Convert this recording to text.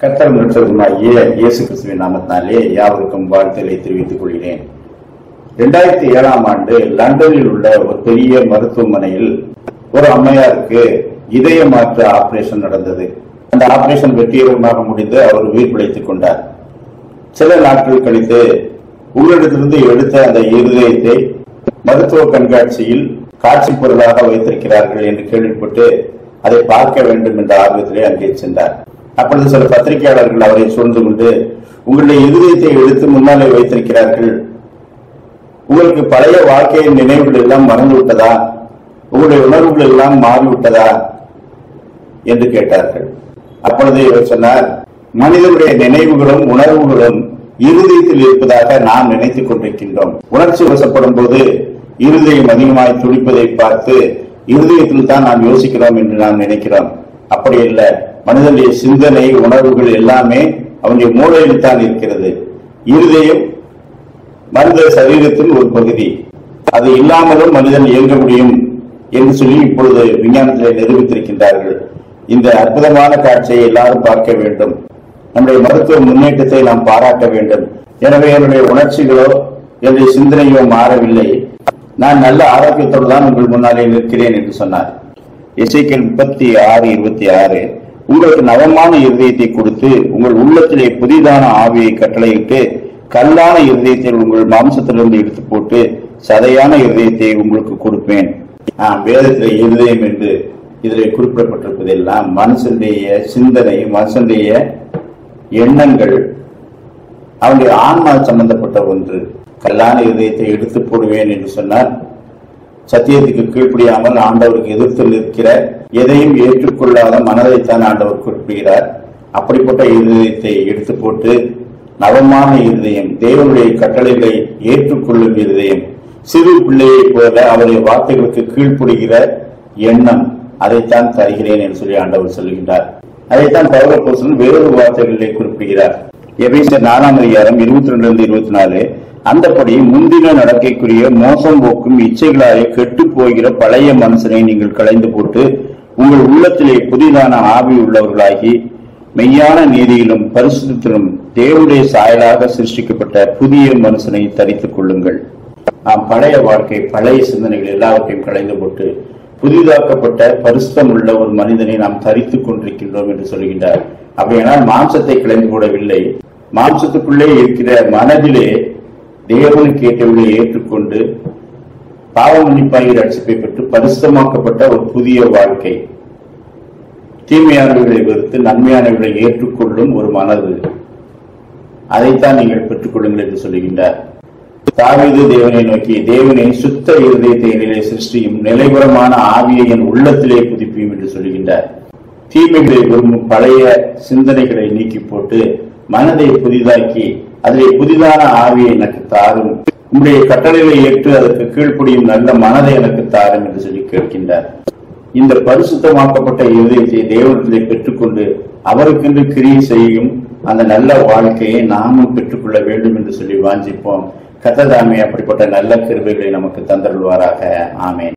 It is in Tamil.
கர்த்தர் நட்சத்திரமாகிய இயேசு கிறிஸ்துவின் நாமத்தினாலே யாவருக்கும் வாழ்த்துக்களை தெரிவித்துக் கொள்கிறேன் இரண்டாயிரத்தி ஏழாம் ஆண்டு லண்டனில் உள்ள ஒரு பெரிய மருத்துவமனையில் ஒரு அம்மையாருக்கு இதய மாற்று ஆபரேஷன் நடந்தது அந்த ஆபரேஷன் வெற்றிகரமாக முடிந்து அவர் உயிர் பிழைத்துக் கொண்டார் சில நாட்கள் கழித்து உங்களிடத்திலிருந்து எடுத்த அந்த இருதயத்தை மருத்துவ கண்காட்சியில் காட்சி பொருளாக வைத்திருக்கிறார்கள் என்று கேள்விப்பட்டு அதை பார்க்க வேண்டும் என்ற ஆர்வத்திலே அங்கே சென்றார் அப்பொழுது சில பத்திரிகையாளர்கள் அவரை சூழ்ந்து கொண்டு உங்களுடைய இருதயத்தை எடுத்து முன்னாலே வைத்திருக்கிறார்கள் உங்களுக்கு பழைய வாழ்க்கையின் நினைவுகள் எல்லாம் மறந்து விட்டதா உங்களுடைய உணர்வுகள் எல்லாம் மாறிவிட்டதா என்று கேட்டார்கள் அப்பொழுது இவர் சொன்னார் மனிதனுடைய நினைவுகளும் உணர்வுகளும் இருதயத்தில் இருப்பதாக நாம் நினைத்துக் கொண்டிருக்கின்றோம் உணர்ச்சி வசப்படும் போது இருதயம் அதிகமாய் துடிப்பதை பார்த்து இருதயத்தில் தான் நாம் யோசிக்கிறோம் என்று நாம் நினைக்கிறோம் அப்படி அல்ல மனிதனுடைய சிந்தனை உணர்வுகள் எல்லாமே அவனுடைய மூளையில் தான் இருக்கிறது இருதயம் மனித சரீரத்தின் ஒரு பகுதி அது இல்லாமலும் மனிதன் இயங்க முடியும் என்று சொல்லி இப்பொழுது விஞ்ஞானத்தில் நிரூபித்திருக்கின்றார்கள் இந்த அற்புதமான காட்சியை எல்லாரும் பார்க்க வேண்டும் நம்முடைய மருத்துவ முன்னேற்றத்தை நாம் பாராட்ட வேண்டும் எனவே என்னுடைய உணர்ச்சிகளோ என்னுடைய சிந்தனையோ மாறவில்லை நான் நல்ல ஆரோக்கியத்தோடு தான் உங்கள் முன்னாலே நிற்கிறேன் என்று சொன்னார் இசைக்கல் முப்பத்தி ஆறு இருபத்தி ஆறு உங்களுக்கு நவமான இருதயத்தை கொடுத்து உங்கள் உள்ளத்திலே புதிதான ஆவியை கட்டளையிட்டு கல்லான இருதயத்தை உங்கள் மாம்சத்திலிருந்து எடுத்து போட்டு சதையான இருதயத்தை உங்களுக்கு கொடுப்பேன் ஆஹ் வேதத்தில் இருதயம் என்று இதில் குறிப்பிடப்பட்டிருப்பதெல்லாம் மனுஷனுடைய சிந்தனை மனுஷனுடைய எண்ணங்கள் அவனுடைய ஆன்மா சம்பந்தப்பட்ட ஒன்று கல்லான இதயத்தை எடுத்து போடுவேன் என்று சொன்னார் சத்தியத்துக்கு கீழ்ப்படியாமல் ஆண்டவருக்கு எதிர்த்து நிற்கிற எதையும் ஏற்றுக்கொள்ளாத மனதைத்தான் ஆண்டவர் குறிப்பிடுகிறார் அப்படிப்பட்ட இருதயத்தை எடுத்து போட்டு நவமான இருதயம் தேவனுடைய கட்டளைகளை ஏற்றுக்கொள்ளும் இருதயம் சிறு பிள்ளையைப் போல அவருடைய வார்த்தைகளுக்கு கீழ்ப்படுகிற எண்ணம் அதைத்தான் தருகிறேன் என்று சொல்லி ஆண்டவர் சொல்லுகின்றார் அதைத்தான் பௌரபோசன் வேறொரு வார்த்தைகளிலே குறிப்பிடுகிறார் எபேசர் நாலாம் அதிகாரம் இருபத்தி ரெண்டுல இருந்து இருபத்தி நாலு அந்தபடி முந்தின நடக்கைக்குரிய மோசம் போக்கும் இச்சைகளாலே கெட்டு போகிற பழைய மனுஷனை நீங்கள் களைந்து போட்டு உங்கள் உள்ளத்திலே புதிதான ஆவி உள்ளவர்களாகி மெய்யான நீதியிலும் பரிசுத்திலும் தேவனுடைய சாயலாக சிருஷ்டிக்கப்பட்ட புதிய மனுஷனை தரித்துக் கொள்ளுங்கள் நாம் பழைய வாழ்க்கை பழைய சிந்தனைகள் எல்லாவற்றையும் களைந்து போட்டு புதிதாக்கப்பட்ட பரிசுத்தம் உள்ள ஒரு மனிதனை நாம் தரித்துக் கொண்டிருக்கின்றோம் என்று சொல்கின்றார் அப்படியானால் மாம்சத்தை கிளம்பி போடவில்லை மாம்சத்துக்குள்ளே இருக்கிற மனதிலே தேவனுக்கு ஏற்றவர்களை ஏற்றுக்கொண்டு பாவ மன்னிப்பாகி ரட்சிப்பை பெற்று பரிசுத்தமாக்கப்பட்ட ஒரு புதிய வாழ்க்கை தீமையானவர்களை வெறுத்து நன்மையானவர்களை ஏற்றுக்கொள்ளும் ஒரு மனது அதைத்தான் நீங்கள் பெற்றுக்கொள்ளுங்கள் என்று சொல்லுகின்றார் தாவீது தேவனை நோக்கி தேவனை சுத்த இருதயத்தை என்னிலே சிருஷ்டியும் நிலைபுறமான ஆவியை என் உள்ளத்திலே புதுப்பியும் என்று சொல்லுகின்றார் தீமைகளை விரும்பும் பழைய சிந்தனைகளை நீக்கி போட்டு மனதை புதிதாக்கி அதிலே புதிதான ஆவியை எனக்கு தாரும் உங்களுடைய கட்டளைகளை ஏற்று அதற்கு கீழ்ப்படியும் நல்ல மனதை எனக்கு தாரும் என்று சொல்லி கேட்கின்றார் இந்த பரிசுத்தமாக்கப்பட்ட இருதயத்தை தேவனத்திலே பெற்றுக்கொண்டு அவருக்கென்று கிரியை செய்யும் அந்த நல்ல வாழ்க்கையை நாமும் பெற்றுக்கொள்ள வேண்டும் என்று சொல்லி வாஞ்சிப்போம் கத்ததாமே அப்படிப்பட்ட நல்ல கிருபைகளை நமக்கு தந்தருள்வாராக ஆமேன்